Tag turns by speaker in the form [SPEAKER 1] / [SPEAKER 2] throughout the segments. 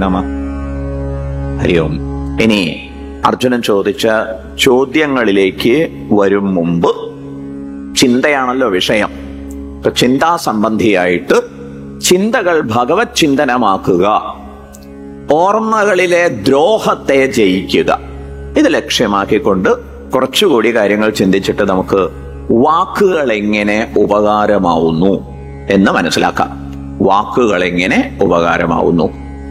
[SPEAKER 1] നമ ഹരി ഓം ഇനി അർജുനൻ ചോദിച്ച ചോദ്യങ്ങളിലേക്ക് വരും മുമ്പ് ചിന്തയാണല്ലോ വിഷയം ഇപ്പൊ ചിന്താ സംബന്ധിയായിട്ട് ചിന്തകൾ ഭഗവത് ചിന്തനമാക്കുക ഓർമ്മകളിലെ ദ്രോഹത്തെ ജയിക്കുക ഇത് ലക്ഷ്യമാക്കിക്കൊണ്ട് കുറച്ചുകൂടി കാര്യങ്ങൾ ചിന്തിച്ചിട്ട് നമുക്ക് വാക്കുകൾ എങ്ങനെ ഉപകാരമാവുന്നു എന്ന് മനസ്സിലാക്കാം വാക്കുകൾ എങ്ങനെ ഉപകാരമാവുന്നു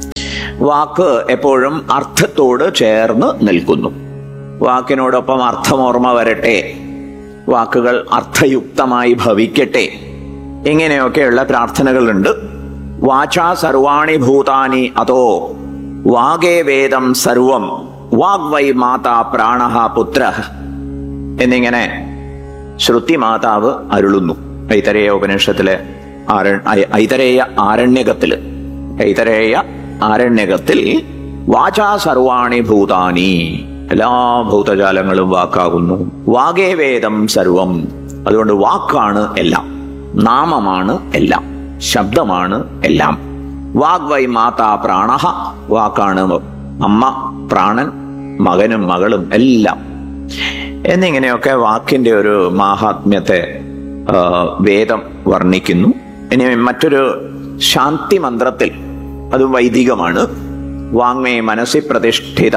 [SPEAKER 1] വാക്ക് എപ്പോഴും അർത്ഥത്തോട് ചേർന്ന് നിൽക്കുന്നു വാക്കിനോടൊപ്പം അർത്ഥം ഓർമ്മ വരട്ടെ വാക്കുകൾ അർത്ഥയുക്തമായി ഭവിക്കട്ടെ ഇങ്ങനെയൊക്കെയുള്ള പ്രാർത്ഥനകളുണ്ട് വാചാ സർവാണി ഭൂതാനി അതോ വാഗേ വേദം സർവം വാഗ്വൈ മാതാ പ്രാണ പുത്ര എന്നിങ്ങനെ ശ്രുതി മാതാവ് അരുളുന്നു ഐതരേയ ഉപനിഷത്തിലെ ആര- ഐ- ഐതരേയ ആരണ്യകത്തില് ഐതരേയ ആരണ്യകത്തിൽ വാചാ സർവാണി ഭൂതാനി എല്ലാ ഭൂതജാലങ്ങളും വാക്കാകുന്നു വാഗേ വേദം സർവം അതുകൊണ്ട് വാക്കാണ് എല്ലാം നാമമാണ് എല്ലാം ശബ്ദമാണ് എല്ലാം വാഗ്വൈ മാതാ പ്രാണ വാക്കാണ് അമ്മ പ്രാണൻ മകനും മകളും എല്ലാം എന്നിങ്ങനെയൊക്കെ വാക്കിന്റെ ഒരു മാഹാത്മ്യത്തെ ആ, വേദം വർണ്ണിക്കുന്നു ഇനി മറ്റൊരു ശാന്തി മന്ത്രത്തിൽ അത് വൈദികമാണ് വാങ്മേ മനസ്സി പ്രതിഷ്ഠിത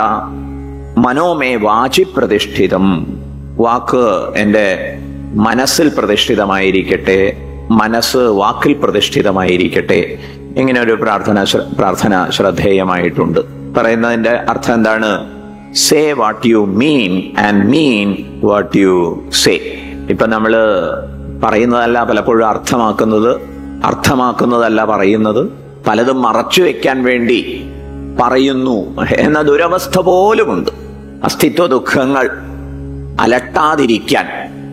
[SPEAKER 1] മനോമേ വാചി പ്രതിഷ്ഠിതം വാക്ക് എൻ്റെ മനസ്സിൽ പ്രതിഷ്ഠിതമായിരിക്കട്ടെ മനസ്സ് വാക്കിൽ പ്രതിഷ്ഠിതമായിരിക്കട്ടെ ഇങ്ങനെ ഒരു പ്രാർത്ഥന ശ്ര- പ്രാർത്ഥന ശ്രദ്ധേയമായിട്ടുണ്ട് പറയുന്നതിന്റെ അർത്ഥം എന്താണ് say what you mean and mean what you say ഇപ്പൊ നമ്മള് പറയുന്നതല്ല പലപ്പോഴും അർത്ഥമാക്കുന്നത് അർത്ഥമാക്കുന്നതല്ല പറയുന്നത് പലതും മറച്ചു വെക്കാൻ വേണ്ടി പറയുന്നു എന്ന ദുരവസ്ഥ പോലുമുണ്ട് അസ്തിത്വ ദുഃഖങ്ങൾ അലട്ടാതിരിക്കാൻ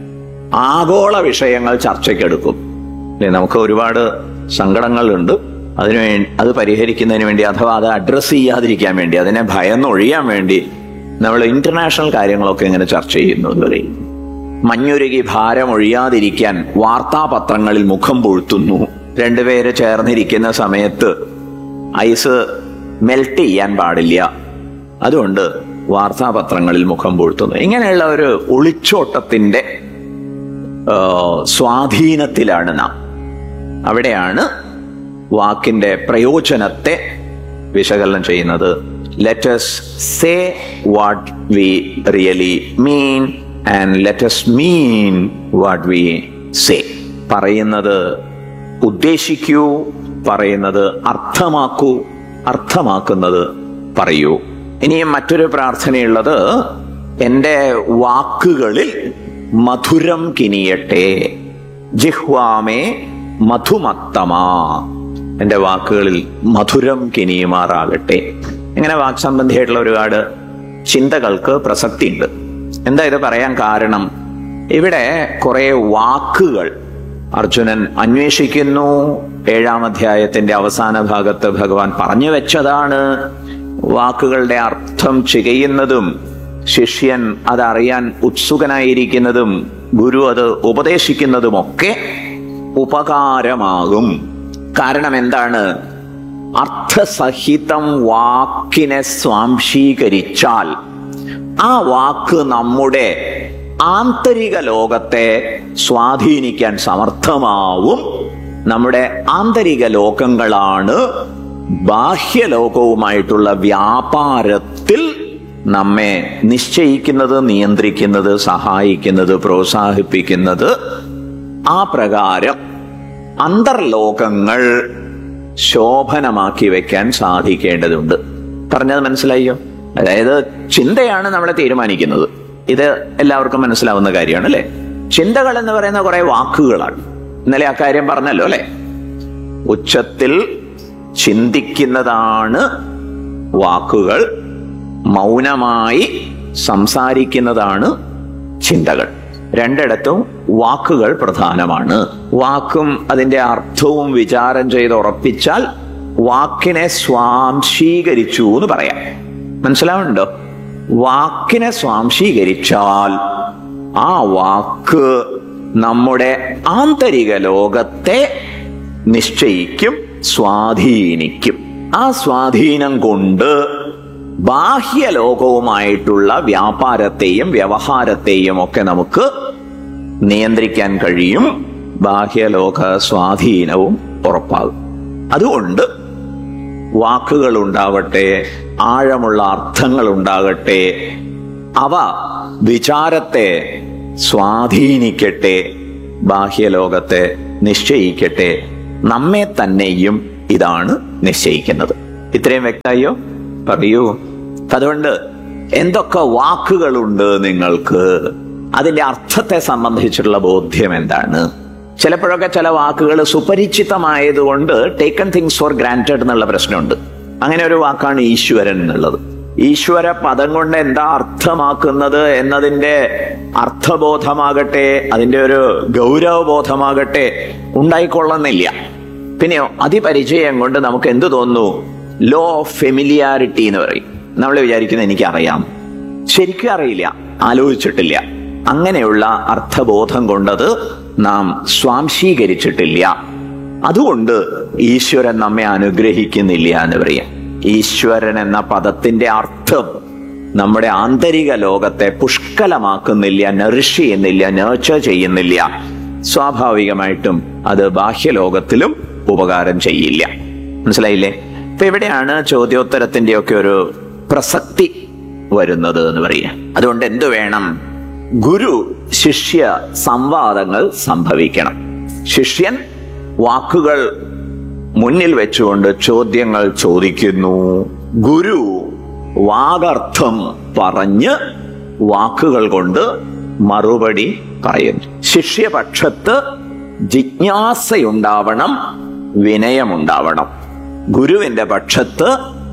[SPEAKER 1] ആഗോള വിഷയങ്ങൾ ചർച്ചയ്ക്കെടുക്കും ഇല്ലേ, നമുക്ക് ഒരുപാട് സങ്കടങ്ങളുണ്ട് അതിനു വേണ്ടി അത് പരിഹരിക്കുന്നതിന് വേണ്ടി അഥവാ അത് അഡ്രസ്സ് ചെയ്യാതിരിക്കാൻ വേണ്ടി അതിനെ ഭയന്നൊഴിയാൻ വേണ്ടി നമ്മൾ ഇന്റർനാഷണൽ കാര്യങ്ങളൊക്കെ ഇങ്ങനെ ചർച്ച ചെയ്യുന്നു ഇതുവരെ മഞ്ഞുരുകി ഭാരം ഒഴിയാതിരിക്കാൻ വാർത്താപത്രങ്ങളിൽ മുഖം പൊഴുത്തുന്നു രണ്ടുപേര് ചേർന്നിരിക്കുന്ന സമയത്ത് ഐസ് മെൽറ്റ് ചെയ്യാൻ പാടില്ല അതുകൊണ്ട് വാർത്താപത്രങ്ങളിൽ മുഖം പൊഴുത്തുന്നു ഇങ്ങനെയുള്ള ഒരു ഒളിച്ചോട്ടത്തിന്റെ ആ, സ്വാധീനത്തിലാണ് നാം അവിടെയാണ് വാക്കിന്റെ പ്രയോജനത്തെ വിശകലനം ചെയ്യുന്നത് let's say what we really mean and let's mean what we say പറയുന്നത് ഉദ്ദേശിക്കൂ പറയുന്നത് അർത്ഥമാക്കൂ അർത്ഥമാക്കുന്നത് പറയൂ ഇനിയും മറ്റൊരു പ്രാർത്ഥനയുള്ളത് എൻ്റെ വാക്കുകളിൽ മധുരം കിനിയട്ടെ ജിഹ്വാമേ മധുമത്തമാ എൻ്റെ വാക്കുകളിൽ മധുരം കിനിയുമാറാകട്ടെ ഇങ്ങനെ വാക് സംബന്ധിയായിട്ടുള്ള ഒരുപാട് ചിന്തകൾക്ക് പ്രസക്തിയുണ്ട് എന്താ ഇത് പറയാൻ കാരണം ഇവിടെ കുറെ വാക്കുകൾ അർജുനൻ അന്വേഷിക്കുന്നു ഏഴാം അധ്യായത്തിന്റെ അവസാന ഭാഗത്ത് ഭഗവാൻ പറഞ്ഞു വെച്ചതാണ് വാക്കുകളുടെ അർത്ഥം ചികയുന്നതും ശിഷ്യൻ അതറിയാൻ ഉത്സുകനായിരിക്കുന്നതും ഗുരു അത് ഉപദേശിക്കുന്നതുമൊക്കെ ഉപകാരമാകും കാരണം എന്താണ് അർത്ഥസഹിതം വാക്കിനെ സ്വാംശീകരിച്ചാൽ ആ വാക്ക് നമ്മുടെ ആന്തരിക ലോകത്തെ സ്വാധീനിക്കാൻ സമർത്ഥമാവും നമ്മുടെ ആന്തരിക ലോകങ്ങളാണ് ബാഹ്യലോകവുമായിട്ടുള്ള വ്യാപാരത്തിൽ നമ്മെ നിശ്ചയിക്കുന്നത് നിയന്ത്രിക്കുന്നത് സഹായിക്കുന്നത് പ്രോത്സാഹിപ്പിക്കുന്നത് ആ പ്രകാരം അന്തർലോകങ്ങൾ ശോഭനമാക്കി വെക്കാൻ സാധിക്കേണ്ടതുണ്ട് പറഞ്ഞത് മനസ്സിലായോ അതായത് ചിന്തയാണ് നമ്മളെ തീരുമാനിക്കുന്നത് ഇത് എല്ലാവർക്കും മനസ്സിലാവുന്ന കാര്യമാണ് അല്ലെ ചിന്തകൾ എന്ന് പറയുന്ന കുറെ വാക്കുകളാണ് ഇന്നലെ ആ കാര്യം പറഞ്ഞല്ലോ അല്ലെ ഉച്ചത്തിൽ ചിന്തിക്കുന്നതാണ് വാക്കുകൾ മൗനമായി സംസാരിക്കുന്നതാണ് ചിന്തകൾ രണ്ടിടത്തും വാക്കുകൾ പ്രധാനമാണ് വാക്കും അതിന്റെ അർത്ഥവും വിചാരം ചെയ്ത് ഉറപ്പിച്ചാൽ വാക്കിനെ സ്വാംശീകരിച്ചു എന്ന് പറയാം മനസ്സിലാവുന്നുണ്ടോ വാക്കിനെ സ്വാംശീകരിച്ചാൽ ആ വാക്ക് നമ്മുടെ ആന്തരിക ലോകത്തെ നിശ്ചയിക്കും സ്വാധീനിക്കും ആ സ്വാധീനം കൊണ്ട് ബാഹ്യലോകവുമായിട്ടുള്ള വ്യാപാരത്തെയും വ്യവഹാരത്തെയും ഒക്കെ നമുക്ക് നിയന്ത്രിക്കാൻ കഴിയും ബാഹ്യലോക സ്വാധീനവും ഉറപ്പാകും അതുകൊണ്ട് വാക്കുകൾ ഉണ്ടാവട്ടെ ആഴമുള്ള അർത്ഥങ്ങൾ ഉണ്ടാകട്ടെ അവ വിചാരത്തെ സ്വാധീനിക്കട്ടെ ബാഹ്യലോകത്തെ നിശ്ചയിക്കട്ടെ നമ്മെ തന്നെയും ഇതാണ് നിശ്ചയിക്കുന്നത് ഇത്രയും വ്യക്തമായോ പറയൂ അതുകൊണ്ട് എന്തൊക്കെ വാക്കുകളുണ്ട് നിങ്ങൾക്ക് അതിന്റെ അർത്ഥത്തെ സംബന്ധിച്ചിട്ടുള്ള ബോധ്യം എന്താണ് ചിലപ്പോഴൊക്കെ ചില വാക്കുകൾ സുപരിചിതമായതുകൊണ്ട് ടേക്കൺ തിങ്സ് ഫോർ ഗ്രാൻറ്റഡ് എന്നുള്ള പ്രശ്നമുണ്ട് അങ്ങനെ ഒരു വാക്കാണ് ഈശ്വരൻ എന്നുള്ളത് ഈശ്വര പദം കൊണ്ട് എന്താ അർത്ഥമാക്കുന്നത് എന്നതിന്റെ അർത്ഥബോധമാകട്ടെ അതിന്റെ ഒരു ഗൗരവബോധമാകട്ടെ ഉണ്ടായിക്കൊള്ളുന്നില്ല പിന്നെയോ അതിപരിചയം കൊണ്ട് നമുക്ക് എന്ത് തോന്നുന്നു ലോ ഓഫ് ഫെമിലിയാരിറ്റി എന്ന് പറയും നമ്മൾ വിചാരിക്കുന്നത് എനിക്കറിയാം ശരിക്കും അറിയില്ല ആലോചിച്ചിട്ടില്ല അങ്ങനെയുള്ള അർത്ഥബോധം കൊണ്ടത് നാം സ്വാംശീകരിച്ചിട്ടില്ല അതുകൊണ്ട് ഈശ്വരൻ നമ്മെ അനുഗ്രഹിക്കുന്നില്ല എന്ന് പറയാം ഈശ്വരൻ എന്ന പദത്തിന്റെ അർത്ഥം നമ്മുടെ ആന്തരിക ലോകത്തെ പുഷ്കലമാക്കുന്നില്ല നറിഷ് ചെയ്യുന്നില്ല നേർച്ചർ ചെയ്യുന്നില്ല സ്വാഭാവികമായിട്ടും അത് ബാഹ്യലോകത്തിലും ഉപകാരം ചെയ്യില്ല മനസ്സിലായില്ലേ ഇപ്പൊ ഇവിടെയാണ് ചോദ്യോത്തരത്തിന്റെ ഒക്കെ ഒരു പ്രസക്തി വരുന്നത് എന്ന് പറയാം അതുകൊണ്ട് എന്തു വേണം ഗുരു ശിഷ്യ സംവാദങ്ങൾ സംഭവിക്കണം ശിഷ്യൻ വാക്കുകൾ മുന്നിൽ വെച്ചുകൊണ്ട് ചോദ്യങ്ങൾ ചോദിക്കുന്നു ഗുരു വാഗർത്ഥം പറഞ്ഞ് വാക്കുകൾ കൊണ്ട് മറുപടി പറയുന്നു ശിഷ്യപക്ഷത്ത് ജിജ്ഞാസയുണ്ടാവണം വിനയമുണ്ടാവണം ഗുരുവിന്റെ പക്ഷത്ത്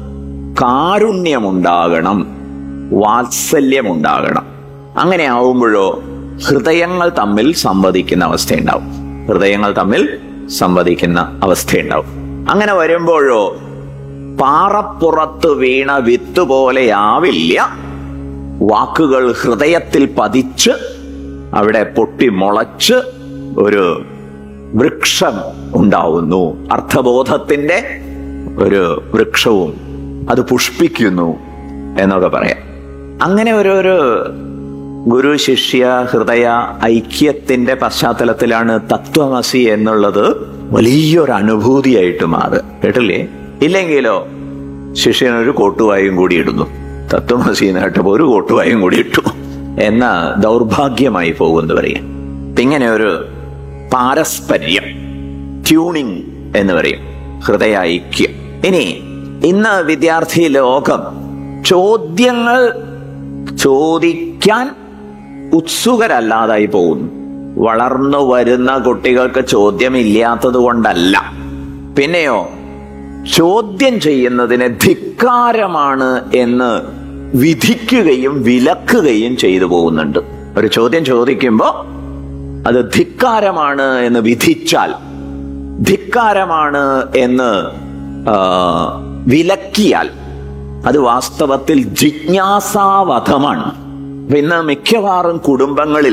[SPEAKER 1] കാരുണ്യമുണ്ടാകണം വാത്സല്യമുണ്ടാകണം അങ്ങനെ ആവുമ്പോഴോ ഹൃദയങ്ങൾ തമ്മിൽ സംവദിക്കുന്ന അവസ്ഥയുണ്ടാവും ഹൃദയങ്ങൾ തമ്മിൽ സംവദിക്കുന്ന അവസ്ഥയുണ്ടാവും അങ്ങനെ വരുമ്പോഴോ പാറപ്പുറത്ത് വീണ വിത്ത് പോലെയാവില്ല വാക്കുകൾ ഹൃദയത്തിൽ പതിച്ച് അവിടെ പൊട്ടി മുളച്ച് ഒരു വൃക്ഷം ഉണ്ടാവുന്നു അർത്ഥബോധത്തിന്റെ ഒരു വൃക്ഷവും അത് പുഷ്പിക്കുന്നു എന്നൊക്കെ പറയാം അങ്ങനെ ഒരു ഒരു ഗുരു ശിഷ്യ ഹൃദയ ഐക്യത്തിന്റെ പശ്ചാത്തലത്തിലാണ് തത്വമസി എന്നുള്ളത് വലിയൊരു അനുഭൂതിയായിട്ട് മാറുക കേട്ടില്ലേ ഇല്ലെങ്കിലോ ശിഷ്യനൊരു കോട്ടുവായും കൂടി ഇടുന്നു തത്വമസി എന്ന് കേട്ടപ്പോ ഒരു കോട്ടുവായും കൂടി ഇട്ടു എന്ന ദൗർഭാഗ്യമായി പോകുമെന്ന് പറയാം ഇങ്ങനെ ഒരു പാരസ്പര്യം ട്യൂണിങ് എന്ന് പറയും ഹൃദയ ഐക്യം ഇനി ഇന്ന് വിദ്യാർത്ഥി ലോകം ചോദ്യങ്ങൾ ചോദിക്കാൻ ഉത്സുകരല്ലാതായി പോകുന്നു വളർന്നു വരുന്ന കുട്ടികൾക്ക് ചോദ്യമില്ലാത്തത് കൊണ്ടല്ല പിന്നെയോ ചോദ്യം ചെയ്യുന്നതിന് ധിക്കാരമാണ് എന്ന് വിധിക്കുകയും വിലക്കുകയും ചെയ്തു പോകുന്നുണ്ട് ഒരു ചോദ്യം ചോദിക്കുമ്പോൾ അത് ധിക്കാരമാണ് എന്ന് വിധിച്ചാൽ ധിക്കാരമാണ് എന്ന് ആ, വിലക്കിയാൽ അത് വാസ്തവത്തിൽ ജിജ്ഞാസാവധമാണ് അപ്പൊ ഇന്ന് മിക്കവാറും കുടുംബങ്ങളിൽ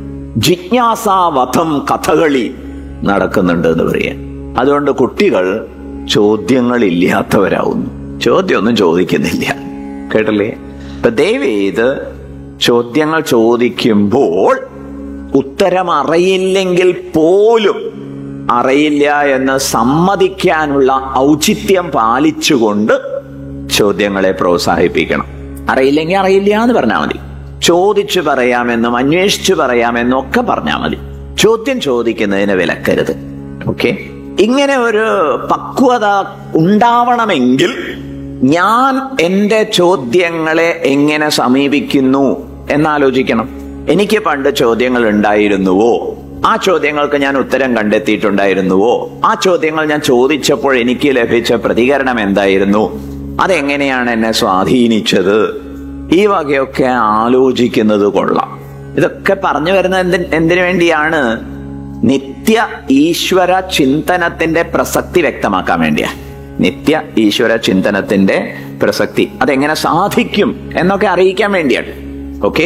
[SPEAKER 1] ജിജ്ഞാസാവധം കഥകളി നടക്കുന്നുണ്ട് എന്ന് പറയാം അതുകൊണ്ട് കുട്ടികൾ ചോദ്യങ്ങളില്ലാത്തവരാവുന്നു ചോദ്യമൊന്നും ചോദിക്കുന്നില്ല കേട്ടല്ലേ ഇപ്പൊ ദയവേത് ചോദ്യങ്ങൾ ചോദിക്കുമ്പോൾ ഉത്തരം അറിയില്ലെങ്കിൽ പോലും അറിയില്ല എന്ന് സമ്മതിക്കാനുള്ള ഔചിത്യം പാലിച്ചുകൊണ്ട് ചോദ്യങ്ങളെ പ്രോത്സാഹിപ്പിക്കണം അറിയില്ലെങ്കിൽ അറിയില്ല എന്ന് പറഞ്ഞാൽ മതി ചോദിച്ചു പറയാമെന്നും അന്വേഷിച്ചു പറയാമെന്നും ഒക്കെ പറഞ്ഞാൽ മതി ചോദ്യം ചോദിക്കുന്നതിന് വിലക്കരുത് ഓക്കെ ഇങ്ങനെ ഒരു പക്വത ഉണ്ടാവണമെങ്കിൽ ഞാൻ എൻ്റെ ചോദ്യങ്ങളെ എങ്ങനെ സമീപിക്കുന്നു എന്നാലോചിക്കണം എനിക്ക് പണ്ട് ചോദ്യങ്ങൾ ഉണ്ടായിരുന്നുവോ ആ ചോദ്യങ്ങൾക്ക് ഞാൻ ഉത്തരം കണ്ടെത്തിയിട്ടുണ്ടായിരുന്നുവോ ആ ചോദ്യങ്ങൾ ഞാൻ ചോദിച്ചപ്പോൾ എനിക്ക് ലഭിച്ച പ്രതികരണം എന്തായിരുന്നു അതെങ്ങനെയാണ് എന്നെ സ്വാധീനിച്ചത് ഈ വകയൊക്കെ ആലോചിക്കുന്നത് കൊള്ളാം ഇതൊക്കെ പറഞ്ഞു വരുന്നത് എന്തി എന്തിനു വേണ്ടിയാണ് നിത്യ ഈശ്വര ചിന്തനത്തിന്റെ പ്രസക്തി വ്യക്തമാക്കാൻ വേണ്ടിയാ നിത്യ ഈശ്വര ചിന്തനത്തിന്റെ പ്രസക്തി അതെങ്ങനെ സാധിക്കും എന്നൊക്കെ അറിയിക്കാൻ വേണ്ടിയാണ് ഓക്കെ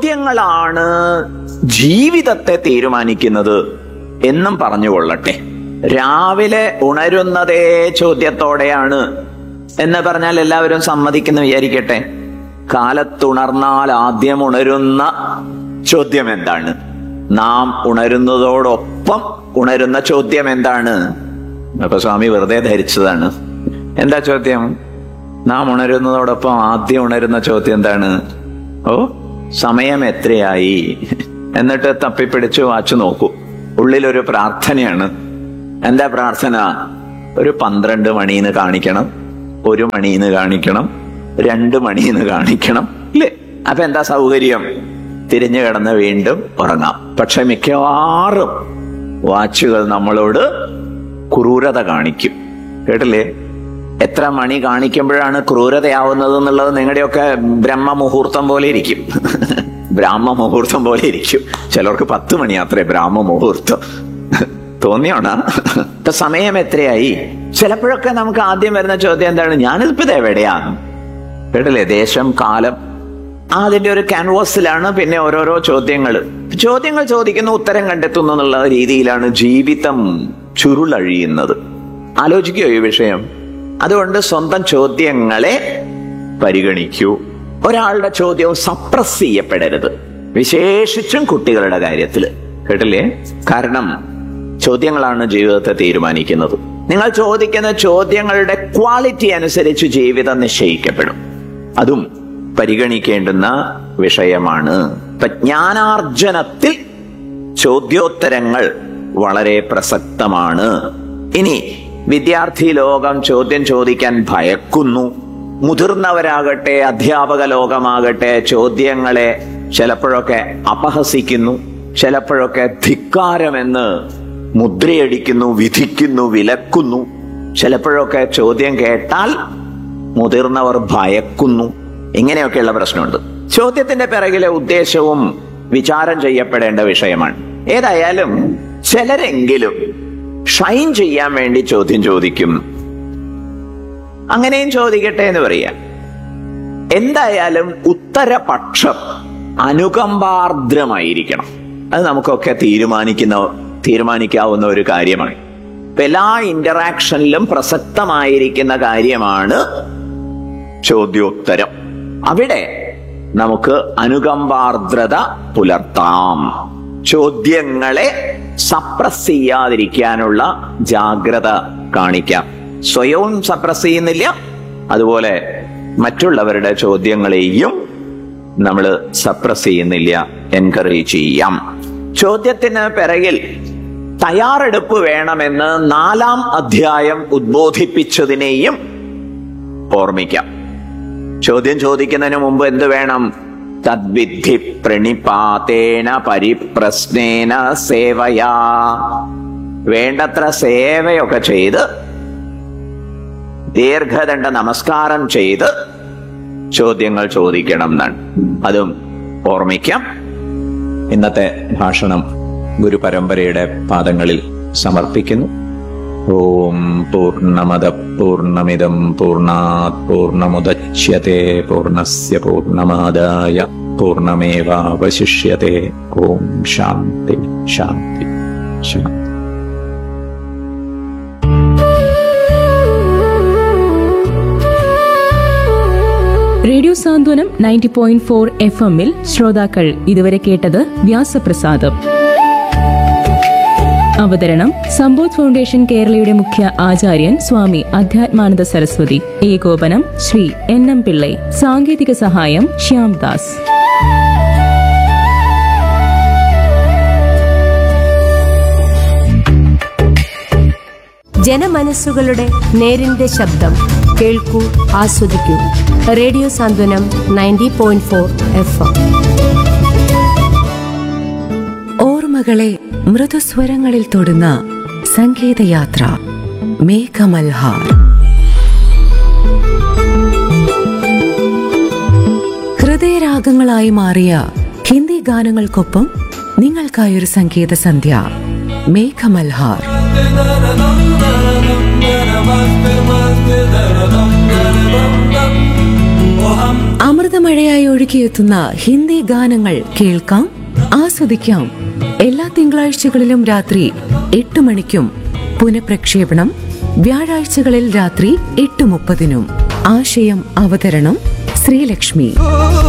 [SPEAKER 1] ചോദ്യങ്ങളാണ് ജീവിതത്തെ തീരുമാനിക്കുന്നത് എന്നും പറഞ്ഞുകൊള്ളട്ടെ രാവിലെ ഉണരുന്നതേ ചോദ്യത്തോടെയാണ് എന്ന് പറഞ്ഞാൽ എല്ലാവരും സമ്മതിക്കുന്നു വിചാരിക്കട്ടെ കാലത്തുണർന്നാൽ ആദ്യം ഉണരുന്ന ചോദ്യം എന്താണ് നാം ഉണരുന്നതോടൊപ്പം ഉണരുന്ന ചോദ്യം എന്താണ് അപ്പൊ സ്വാമി വെറുതെ ധരിച്ചതാണ് എന്താ ചോദ്യം നാം ഉണരുന്നതോടൊപ്പം ആദ്യം ഉണരുന്ന ചോദ്യം എന്താണ് ഓ സമയം എത്രയായി എന്നിട്ട് തപ്പിപ്പിടിച്ച് വാച്ചു നോക്കൂ ഉള്ളിലൊരു പ്രാർത്ഥനയാണ് എന്താ പ്രാർത്ഥന ഒരു പന്ത്രണ്ട് മണിന്ന് കാണിക്കണം ഒരു മണിന്ന് കാണിക്കണം രണ്ട് മണിന്ന് കാണിക്കണം ഇല്ലേ അപ്പൊ എന്താ സൗകര്യം തിരിഞ്ഞു കിടന്ന് വീണ്ടും ഉറങ്ങാം പക്ഷെ മിക്കവാറും വാച്ചുകൾ നമ്മളോട് ക്രൂരത കാണിക്കും കേട്ടില്ലേ എത്ര മണി കാണിക്കുമ്പോഴാണ് ക്രൂരതയാവുന്നത് എന്നുള്ളത് നിങ്ങളുടെയൊക്കെ ബ്രഹ്മമുഹൂർത്തം പോലെ ഇരിക്കും ബ്രാഹ്മ മുഹൂർത്തം പോലെ ഇരിക്കും ചിലർക്ക് പത്ത് മണി അത്രേ ബ്രാഹ്മ മുഹൂർത്തം തോന്നിയോണ ഇപ്പൊ സമയം എത്രയായി ചിലപ്പോഴൊക്കെ നമുക്ക് ആദ്യം വരുന്ന ചോദ്യം എന്താണ് ഞാനിപ്പോ ഇത് എവിടെയാണ് കേട്ടില്ലേ ദേശം കാലം അതിന്റെ ഒരു ക്യാൻവാസിലാണ് പിന്നെ ഓരോരോ ചോദ്യങ്ങൾ ചോദ്യങ്ങൾ ചോദിക്കുന്നു ഉത്തരം കണ്ടെത്തുന്നു എന്നുള്ള രീതിയിലാണ് ജീവിതം ചുരുളഴിയുന്നത് ആലോചിക്കോ ഈ വിഷയം അതുകൊണ്ട് സ്വന്തം ചോദ്യങ്ങളെ പരിഗണിക്കൂ ഒരാളുടെ ചോദ്യവും സപ്രസ് ചെയ്യപ്പെടരുത് വിശേഷിച്ചും കുട്ടികളുടെ കാര്യത്തിൽ കേട്ടില്ലേ കാരണം ചോദ്യങ്ങളാണ് ജീവിതത്തെ തീരുമാനിക്കുന്നത് നിങ്ങൾ ചോദിക്കുന്ന ചോദ്യങ്ങളുടെ ക്വാളിറ്റി അനുസരിച്ച് ജീവിതം നിശ്ചയിക്കപ്പെടും അതും പരിഗണിക്കേണ്ടുന്ന വിഷയമാണ് ഇപ്പൊ ജ്ഞാനാർജനത്തിൽ ചോദ്യോത്തരങ്ങൾ വളരെ പ്രസക്തമാണ് ഇനി വിദ്യാർത്ഥി ലോകം ചോദ്യം ചോദിക്കാൻ ഭയക്കുന്നു മുതിർന്നവരാകട്ടെ അധ്യാപക ലോകമാകട്ടെ ചോദ്യങ്ങളെ ചിലപ്പോഴൊക്കെ അപഹസിക്കുന്നു ചിലപ്പോഴൊക്കെ ധിക്കാരമെന്ന് മുദ്രയടിക്കുന്നു വിധിക്കുന്നു വിലക്കുന്നു ചിലപ്പോഴൊക്കെ ചോദ്യം കേട്ടാൽ മുതിർന്നവർ ഭയക്കുന്നു ഇങ്ങനെയൊക്കെയുള്ള പ്രശ്നമുണ്ട് ചോദ്യത്തിന്റെ പിറകിലെ ഉദ്ദേശവും വിചാരം ചെയ്യപ്പെടേണ്ട വിഷയമാണ് ഏതായാലും ചിലരെങ്കിലും ഷൈൻ ചെയ്യാൻ വേണ്ടി ചോദ്യം ചോദിക്കും അങ്ങനെയും ചോദിക്കട്ടെ എന്ന് പറയാം എന്തായാലും ഉത്തരപക്ഷം അനുകമ്പാർദ്രമായിരിക്കണം അത് നമുക്കൊക്കെ തീരുമാനിക്കുന്ന തീരുമാനിക്കാവുന്ന ഒരു കാര്യമാണ് ഇപ്പൊ എല്ലാ ഇന്ററാക്ഷനിലും പ്രസക്തമായിരിക്കുന്ന കാര്യമാണ് ചോദ്യോത്തരം അവിടെ നമുക്ക് അനുകമ്പാർദ്രത പുലർത്താം ചോദ്യങ്ങളെ സപ്രസ് ചെയ്യാതിരിക്കാനുള്ള ജാഗ്രത കാണിക്കാം സ്വയവും സപ്രസ് ചെയ്യുന്നില്ല അതുപോലെ മറ്റുള്ളവരുടെ ചോദ്യങ്ങളെയും നമ്മൾ സപ്രസ് ചെയ്യുന്നില്ല എൻകറേജ് ചെയ്യാം ചോദ്യത്തിന് പിറകിൽ തയ്യാറെടുപ്പ് വേണമെന്ന് നാലാം അധ്യായം ഉദ്ബോധിപ്പിച്ചതിനെയും ഓർമ്മിക്കാം ചോദ്യം ചോദിക്കുന്നതിന് മുമ്പ് എന്ത് വേണം തദ്വിധി പ്രണിപാതേന പരിപ്രശ്നേന സേവയാ വേണ്ടത്ര സേവയൊക്കെ ചെയ്ത് ദീർഘദണ്ഡ നമസ്കാരം ചെയ്ത് ചോദ്യങ്ങൾ ചോദിക്കണം എന്നാണ് അതും ഓർമ്മിക്കാം ഇന്നത്തെ ഭാഷണം ഗുരുപരമ്പരയുടെ പാദങ്ങളിൽ സമർപ്പിക്കുന്നു ഓം പൂർണ്ണമദ പൂർണ്ണമിദം പൂർണ്ണാത് പൂർണ്ണമുദച്യത്തെ പൂർണ്ണസ്യ പൂർണ്ണമാദായ പൂർണ്ണമേവാവശിഷ്യത്തെ ഓം ശാന്തി ശാന്തി ശാന്തി
[SPEAKER 2] radio Santhwanam ninety point four F എമ്മിൽ ശ്രോതാക്കൾ ഇതുവരെ കേട്ടത് വ്യാസപ്രസാദം അവതരണം സമ്പോധ് ഫൗണ്ടേഷൻ കേരളയുടെ മുഖ്യ ആചാര്യൻ സ്വാമി അധ്യാത്മാനന്ദ സരസ്വതി ഏകോപനം ശ്രീ എൻ എം പിള്ളൈ സാങ്കേതിക സഹായം ശ്യാംദാസ്
[SPEAKER 3] ജനമനസ്സുകളുടെ നേരിന്റെ ശബ്ദം കേൾക്കൂ ആസ്വദിക്കൂ radio Santhwanam ninety point four F M
[SPEAKER 4] ഓർമ്മകളെ മൃദുസ്വരങ്ങളിൽ തൊടുന്ന സംഗീതയാത്ര മേഘമൽഹാർ ഹൃദയരാഗങ്ങളായി മാറിയ ഹിന്ദി ഗാനങ്ങൾക്കൊപ്പം നിങ്ങൾക്കായൊരു സംഗീത സന്ധ്യ മേഘമൽഹാർ അമൃതമഴയായി ഒഴുകിയെത്തുന്ന ഹിന്ദി ഗാനങ്ങൾ കേൾക്കാം ആസ്വദിക്കാം എല്ലാ തിങ്കളാഴ്ചകളിലും രാത്രി എട്ട് മണിക്കും പുനഃപ്രക്ഷേപണം വ്യാഴാഴ്ചകളിൽ രാത്രി എട്ട് മുപ്പതിനും ആശയം അവതരണം ശ്രീലക്ഷ്മി